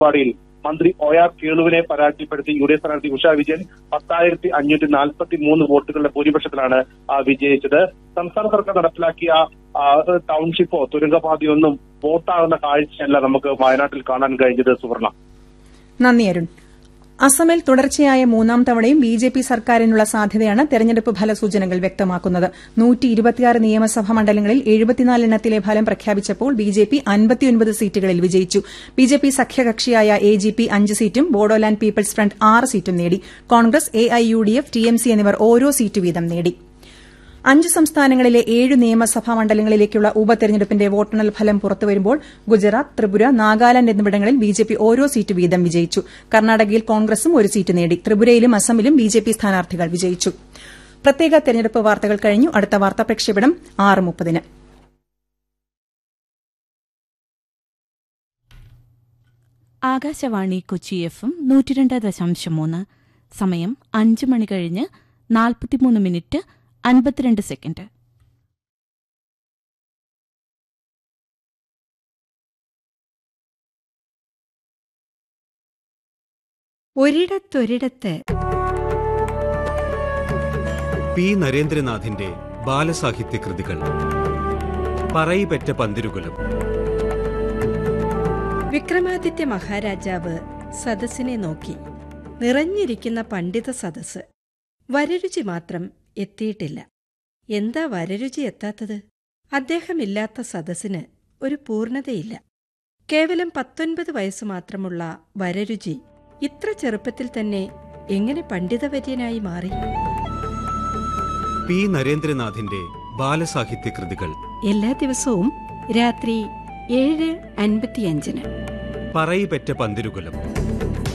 പരിപാടിയിൽ മന്ത്രി O R കേളുവിനെ പരാജയപ്പെടുത്തി യു ഡി എഫ് സ്ഥാനാർത്ഥി ഉഷ വിജയൻ പത്തായിരത്തി അഞ്ഞൂറ്റി നാൽപ്പത്തി മൂന്ന് വോട്ടുകളുടെ ഭൂരിപക്ഷത്തിലാണ് ആ, വിജയിച്ചത് സംസ്ഥാന സർക്കാർ നടപ്പിലാക്കിയ ആ, ടൗൺഷിപ്പോ തുരങ്കപാതയൊന്നും വോട്ടാകുന്ന കാഴ്ചയല്ല നമുക്ക് വയനാട്ടിൽ കാണാൻ കഴിഞ്ഞത് സുവർണ നന്ദി അരുൺ അസമിൽ തുടർച്ചയായ മൂന്നാം തവണയും ബി ജെ പി സർക്കാരിനുള്ള സാധ്യതയാണ് തെരഞ്ഞെടുപ്പ് ഫലസൂചനകൾ വ്യക്തമാക്കുന്നത് നൂറ്റി ഇരുപത്തിയാറ് നിയമസഭാ മണ്ഡലങ്ങളിൽ എഴുപത്തിനാല് എണ്ണത്തിലെ ഫലം പ്രഖ്യാപിച്ചപ്പോൾ ബി ജെ പി അൻപത്തിയൊൻപത് സീറ്റുകളിൽ വിജയിച്ചു ബി ജെ പി സഖ്യകക്ഷിയായ എ ജി പി അഞ്ച് സീറ്റും ബോഡോലാൻഡ് പീപ്പിൾസ് ഫ്രണ്ട് ആറ് സീറ്റും നേടി Congress A I U D F T M C എന്നിവർ ഓരോ സീറ്റ് വീതം നേടി അഞ്ച് സംസ്ഥാനങ്ങളിലെ ഏഴ് നിയമസഭാ മണ്ഡലങ്ങളിലേക്കുള്ള ഉപതെരഞ്ഞെടുപ്പിന്റെ വോട്ടെണ്ണൽ ഫലം പുറത്തുവരുമ്പോൾ ഗുജറാത്ത് ത്രിപുര നാഗാലാന്റ് എന്നിവിടങ്ങളിൽ ബിജെപി ഓരോ സീറ്റ് വീതം വിജയിച്ചു കർണാടകയിൽ കോൺഗ്രസും ഒരു സീറ്റ് നേടി ത്രിപുരയിലും അസമിലും ബിജെപി സ്ഥാനാർത്ഥികൾ വിജയിച്ചു പ്രത്യേക തെരഞ്ഞെടുപ്പ് വാർത്തകൾ കഴിഞ്ഞു അടുത്ത വാർത്താ പ്രക്ഷേപണം ആറ് മുപ്പതിന് ആകാശവാണി കൊച്ചി എഫ് എം നൂറ്റിരണ്ട് ദശാംശം മൂന്ന് സമയം അഞ്ച് മണി കഴിഞ്ഞ് നാൽപ്പത്തിമൂന്ന് മിനിറ്റ് അൻപത്തിരണ്ട് സെക്കൻഡ് ഒരിടത്തൊരിടത്ത് പി നരേന്ദ്രനാഥിന്റെ ബാലസാഹിത്യ കൃതികൾ പറയിപെറ്റ പന്തിരുകുലം വിക്രമാദിത്യ മഹാരാജാവ് സദസ്സിനെ നോക്കി നിറഞ്ഞിരിക്കുന്ന പണ്ഡിത സദസ്സ് വരരുചി മാത്രം എത്തിയിട്ടില്ല എന്താ വരരുചി എത്താത്തത് അദ്ദേഹമില്ലാത്ത സദസ്സിന് ഒരു പൂർണ്ണതയില്ല കേവലം പത്തൊൻപത് വയസ്സ് മാത്രമുള്ള വരരുചി ഇത്ര ചെറുപ്പത്തിൽ തന്നെ എങ്ങനെ പണ്ഡിതവര്യനായി മാറി പി നരേന്ദ്രനാഥിന്റെ ബാലസാഹിത്യ കൃതികൾ എല്ലാ ദിവസവും രാത്രി ഏഴ് അൻപത്തിയഞ്ചിന് പറയിപെറ്റ പന്തിരുകുലം